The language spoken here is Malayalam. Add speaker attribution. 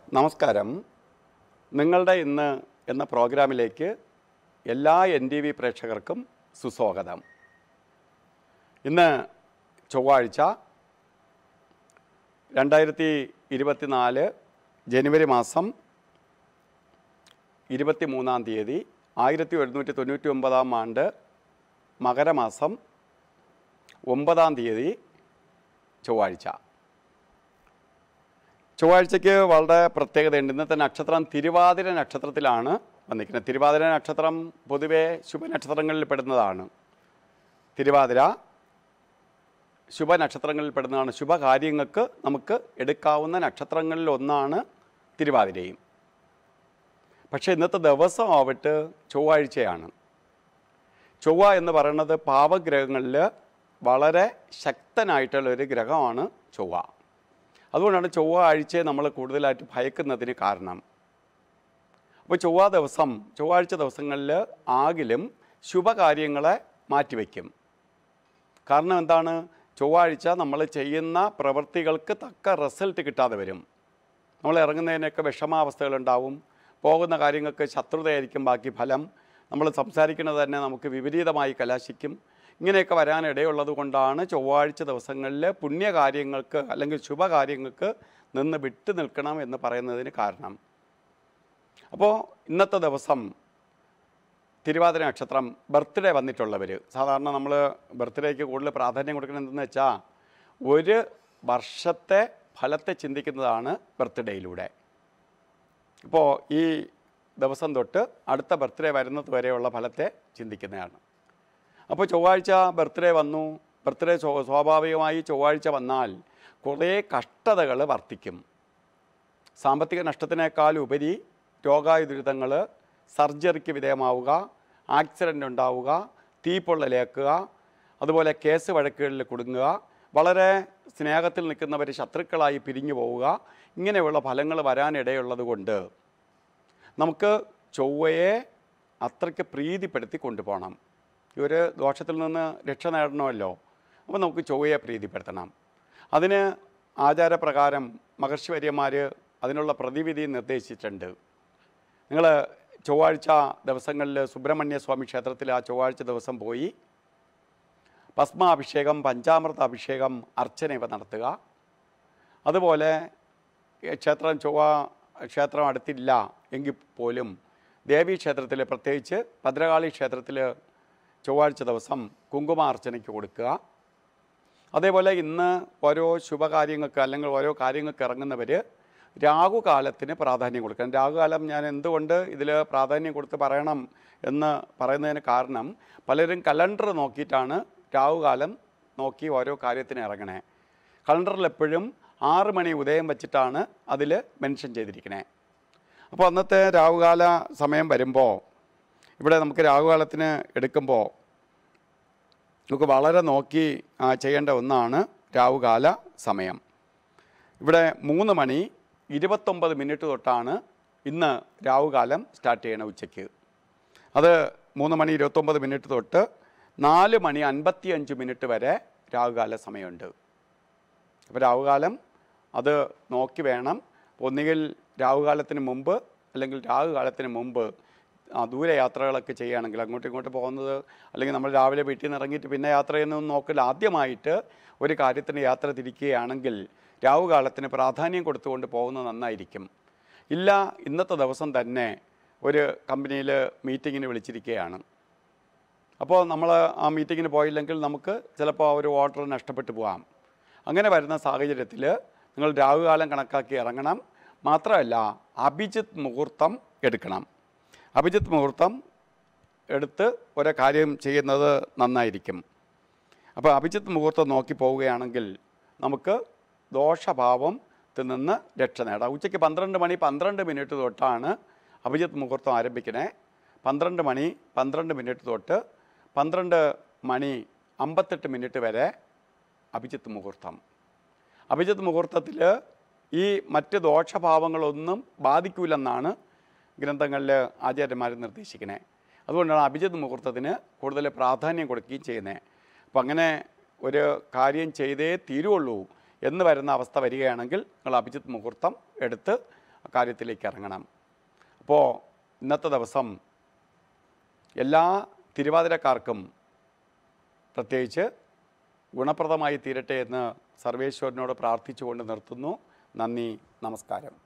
Speaker 1: നമസ്കാരം നിങ്ങളുടെ ഇന്ന് എന്ന പ്രോഗ്രാമിലേക്ക് എല്ലാ എൻ ടി വി പ്രേക്ഷകർക്കും സുസ്വാഗതം ഇന്ന് ചൊവ്വാഴ്ച രണ്ടായിരത്തി ഇരുപത്തിനാല് ജനുവരി മാസം ഇരുപത്തി മൂന്നാം തീയതി ആയിരത്തി ഒരുന്നൂറ്റി തൊണ്ണൂറ്റി ഒമ്പതാം ആണ്ട് മകരമാസം ഒമ്പതാം തീയതി ചൊവ്വാഴ്ച ചൊവ്വാഴ്ചയ്ക്ക് വളരെ പ്രത്യേകതയുണ്ട് ഇന്നത്തെ നക്ഷത്രം തിരുവാതിര നക്ഷത്രത്തിലാണ് വന്നിരിക്കുന്നത് തിരുവാതിര നക്ഷത്രം പൊതുവെ ശുഭനക്ഷത്രങ്ങളിൽ പെടുന്നതാണ് തിരുവാതിര ശുഭനക്ഷത്രങ്ങളിൽ പെടുന്നതാണ് ശുഭകാര്യങ്ങൾക്ക് നമുക്ക് എടുക്കാവുന്ന നക്ഷത്രങ്ങളിൽ ഒന്നാണ് തിരുവാതിരയും പക്ഷേ ഇന്നത്തെ ദിവസം ആവട്ട് ചൊവ്വാഴ്ചയാണ് ചൊവ്വ എന്ന് പറയുന്നത് പാവഗ്രഹങ്ങളിൽ വളരെ ശക്തനായിട്ടുള്ള ഒരു ഗ്രഹമാണ് ചൊവ്വ അതുകൊണ്ടാണ് ചൊവ്വാഴ്ചയെ നമ്മൾ കൂടുതലായിട്ട് ഭയക്കുന്നതിന് കാരണം അപ്പോൾ ചൊവ്വ ദിവസം ചൊവ്വാഴ്ച ദിവസങ്ങളിൽ ആകിലും ശുഭകാര്യങ്ങളെ മാറ്റിവെക്കും കാരണം എന്താണ് ചൊവ്വാഴ്ച നമ്മൾ ചെയ്യുന്ന പ്രവൃത്തികൾക്ക് തക്ക റിസൾട്ട് കിട്ടാതെ വരും നമ്മൾ ഇറങ്ങുന്നതിനൊക്കെ വിഷമാവസ്ഥകളുണ്ടാവും പോകുന്ന കാര്യങ്ങൾക്ക് ശത്രുതയായിരിക്കും ബാക്കി ഫലം നമ്മൾ സംസാരിക്കുന്നത് തന്നെ നമുക്ക് വിപരീതമായി കലാശിക്കും ഇങ്ങനെയൊക്കെ വരാനിടയുള്ളത് കൊണ്ടാണ് ചൊവ്വാഴ്ച ദിവസങ്ങളിൽ പുണ്യകാര്യങ്ങൾക്ക് അല്ലെങ്കിൽ ശുഭകാര്യങ്ങൾക്ക് നിന്ന് വിട്ടു നിൽക്കണം എന്ന് പറയുന്നതിന് കാരണം അപ്പോൾ ഇന്നത്തെ ദിവസം തിരുവാതിര നക്ഷത്രം ബർത്ത്ഡേ വന്നിട്ടുള്ളവർ സാധാരണ നമ്മൾ ബർത്ത്ഡേക്ക് കൂടുതൽ പ്രാധാന്യം കൊടുക്കുന്നത് എന്തെന്ന് വെച്ചാൽ ഒരു വർഷത്തെ ഫലത്തെ ചിന്തിക്കുന്നതാണ് ബർത്ത്ഡേയിലൂടെ ഇപ്പോൾ ഈ ദിവസം തൊട്ട് അടുത്ത ബർത്ത്ഡേ വരുന്നത് വരെയുള്ള ഫലത്തെ ചിന്തിക്കുന്നതാണ് അപ്പോൾ ചൊവ്വാഴ്ച ബർത്ത്ഡേ വന്നു ബർത്ത്ഡേ സ്വ- സ്വാഭാവികമായി ചൊവ്വാഴ്ച വന്നാൽ കുറേ കഷ്ടതകൾ വർദ്ധിക്കും സാമ്പത്തിക നഷ്ടത്തിനേക്കാൾ ഉപരി രോഗായുദുരിതങ്ങൾ സർജറിക്ക് വിധേയമാവുക ആക്സിഡൻ്റ് ഉണ്ടാവുക തീപ്പൊള്ളലേക്കുക അതുപോലെ കേസ് വഴക്കുകളിൽ കുടുങ്ങുക വളരെ സ്നേഹത്തിൽ നിൽക്കുന്നവർ ശത്രുക്കളായി പിരിഞ്ഞു പോവുക ഇങ്ങനെയുള്ള ഫലങ്ങൾ വരാനിടയുള്ളത് കൊണ്ട് നമുക്ക് ചൊവ്വയെ അത്രയ്ക്ക് പ്രീതിപ്പെടുത്തി കൊണ്ടുപോകണം ഈ ഒരു ദോഷത്തിൽ നിന്ന് രക്ഷ നേടണമല്ലോ അപ്പോൾ നമുക്ക് ചൊവ്വയെ പ്രീതിപ്പെടുത്തണം അതിന് ആചാരപ്രകാരം മഹർഷിവര്യന്മാർ അതിനുള്ള പ്രതിവിധി നിർദ്ദേശിച്ചിട്ടുണ്ട് നിങ്ങൾ ചൊവ്വാഴ്ച ദിവസങ്ങളിൽ സുബ്രഹ്മണ്യ സ്വാമി ക്ഷേത്രത്തിൽ ആ ചൊവ്വാഴ്ച ദിവസം പോയി ഭസ്മാഭിഷേകം പഞ്ചാമൃത അഭിഷേകം അർച്ചന ഇവ നടത്തുക അതുപോലെ ഈ ക്ഷേത്രം ചൊവ്വ ക്ഷേത്രം അടുത്തില്ല എങ്കിൽ പോലും ദേവീ ക്ഷേത്രത്തിൽ പ്രത്യേകിച്ച് ഭദ്രകാളി ക്ഷേത്രത്തിൽ ചൊവ്വാഴ്ച ദിവസം കുങ്കുമാർച്ചനയ്ക്ക് കൊടുക്കുക അതേപോലെ ഇന്ന് ഓരോ ശുഭകാര്യങ്ങൾക്ക് അല്ലെങ്കിൽ ഓരോ കാര്യങ്ങൾക്ക് ഇറങ്ങുന്നവർ രാഹുകാലത്തിന് പ്രാധാന്യം കൊടുക്കണം രാഹുകാലം ഞാൻ എന്തുകൊണ്ട് ഇതിൽ പ്രാധാന്യം കൊടുത്ത് പറയണം എന്ന് പറയുന്നതിന് കാരണം പലരും കലണ്ടർ നോക്കിയിട്ടാണ് രാഹുകാലം നോക്കി ഓരോ കാര്യത്തിന് ഇറങ്ങണേ കലണ്ടറിൽ എപ്പോഴും ആറ് മണി ഉദയം വെച്ചിട്ടാണ് അതിൽ മെൻഷൻ ചെയ്തിരിക്കണേ അപ്പോൾ അന്നത്തെ രാഹുകാല സമയം വരുമ്പോൾ ഇവിടെ നമുക്ക് രാഹുകാലത്തിന് എടുക്കുമ്പോൾ നമുക്ക് വളരെ നോക്കി ആ, ചെയ്യേണ്ട ഒന്നാണ് രാവുകാല സമയം ഇവിടെ മൂന്ന് മണി ഇരുപത്തൊമ്പത് മിനിറ്റ് തൊട്ടാണ് ഇന്ന് രാവുകാലം സ്റ്റാർട്ട് ചെയ്യണ ഉച്ചയ്ക്ക് അത് മൂന്ന് മണി ഇരുപത്തൊമ്പത് മിനിറ്റ് തൊട്ട് നാല് മണി അൻപത്തിയഞ്ച് മിനിറ്റ് വരെ രാവുകാല സമയമുണ്ട് അപ്പോൾ രാവുകാലം അത് നോക്കി വേണം ഒന്നുകിൽ രാവുകാലത്തിന് മുമ്പ് അല്ലെങ്കിൽ രാഹുകാലത്തിന് മുമ്പ് ആ, ദൂരെ യാത്രകളൊക്കെ ചെയ്യുകയാണെങ്കിൽ അങ്ങോട്ടും ഇങ്ങോട്ടും പോകുന്നത് അല്ലെങ്കിൽ നമ്മൾ രാവിലെ വീട്ടിൽ നിന്ന് ഇറങ്ങിയിട്ട് പിന്നെ യാത്ര ചെയ്യുന്നതൊന്നും നോക്കില്ല ആദ്യമായിട്ട് ഒരു കാര്യത്തിന് യാത്ര തിരിക്കുകയാണെങ്കിൽ രാവുകാലത്തിന് പ്രാധാന്യം കൊടുത്തുകൊണ്ട് പോകുന്നത് നന്നായിരിക്കും ഇല്ല ഇന്നത്തെ ദിവസം തന്നെ ഒരു കമ്പനിയിൽ മീറ്റിങ്ങിന് വിളിച്ചിരിക്കുകയാണ് അപ്പോൾ നമ്മൾ ആ മീറ്റിങ്ങിന് പോയില്ലെങ്കിൽ നമുക്ക് ചിലപ്പോൾ ആ ഒരു ഓർഡർ നഷ്ടപ്പെട്ടു പോകാം അങ്ങനെ വരുന്ന സാഹചര്യത്തിൽ നിങ്ങൾ രാഹുകാലം കണക്കാക്കി ഇറങ്ങണം മാത്രമല്ല അഭിജിത്ത് മുഹൂർത്തം എടുക്കണം അഭിജിത്ത് മുഹൂർത്തം എടുത്ത് ഒരു കാര്യം ചെയ്യുന്നത് നന്നായിരിക്കും അപ്പോൾ അഭിജിത്ത് മുഹൂർത്തം നോക്കി പോവുകയാണെങ്കിൽ നമുക്ക് ദോഷഭാവത്തിൽ നിന്ന് രക്ഷ നേടാം ഉച്ചയ്ക്ക് പന്ത്രണ്ട് മണി പന്ത്രണ്ട് മിനിറ്റ് തൊട്ടാണ് അഭിജിത്ത് മുഹൂർത്തം ആരംഭിക്കണേ പന്ത്രണ്ട് മണി പന്ത്രണ്ട് മിനിറ്റ് തൊട്ട് പന്ത്രണ്ട് മണി അമ്പത്തെട്ട് മിനിറ്റ് വരെ അഭിജിത്ത് മുഹൂർത്തം അഭിജിത്ത് മുഹൂർത്തത്തിൽ ഈ മറ്റ് ദോഷഭാവങ്ങളൊന്നും ബാധിക്കൂലെന്നാണ് ഗ്രന്ഥങ്ങളിൽ ആചാര്യന്മാർ നിർദ്ദേശിക്കണേ അതുകൊണ്ടാണ് അഭിജിത്ത് മുഹൂർത്തത്തിന് കൂടുതൽ പ്രാധാന്യം കൊടുക്കുകയും ചെയ്യുന്നത് അപ്പം അങ്ങനെ ഒരു കാര്യം ചെയ്തേ തീരുള്ളൂ എന്ന് വരുന്ന അവസ്ഥ വരികയാണെങ്കിൽ നിങ്ങൾ അഭിജിത്ത് മുഹൂർത്തം എടുത്ത് കാര്യത്തിലേക്ക് ഇറങ്ങണം അപ്പോൾ ഇന്നത്തെ ദിവസം എല്ലാ തിരുവാതിരക്കാർക്കും പ്രത്യേകിച്ച് ഗുണപ്രദമായി തീരട്ടെ എന്ന് സർവേശ്വരനോട് പ്രാർത്ഥിച്ചുകൊണ്ട് നിർത്തുന്നു നന്ദി നമസ്കാരം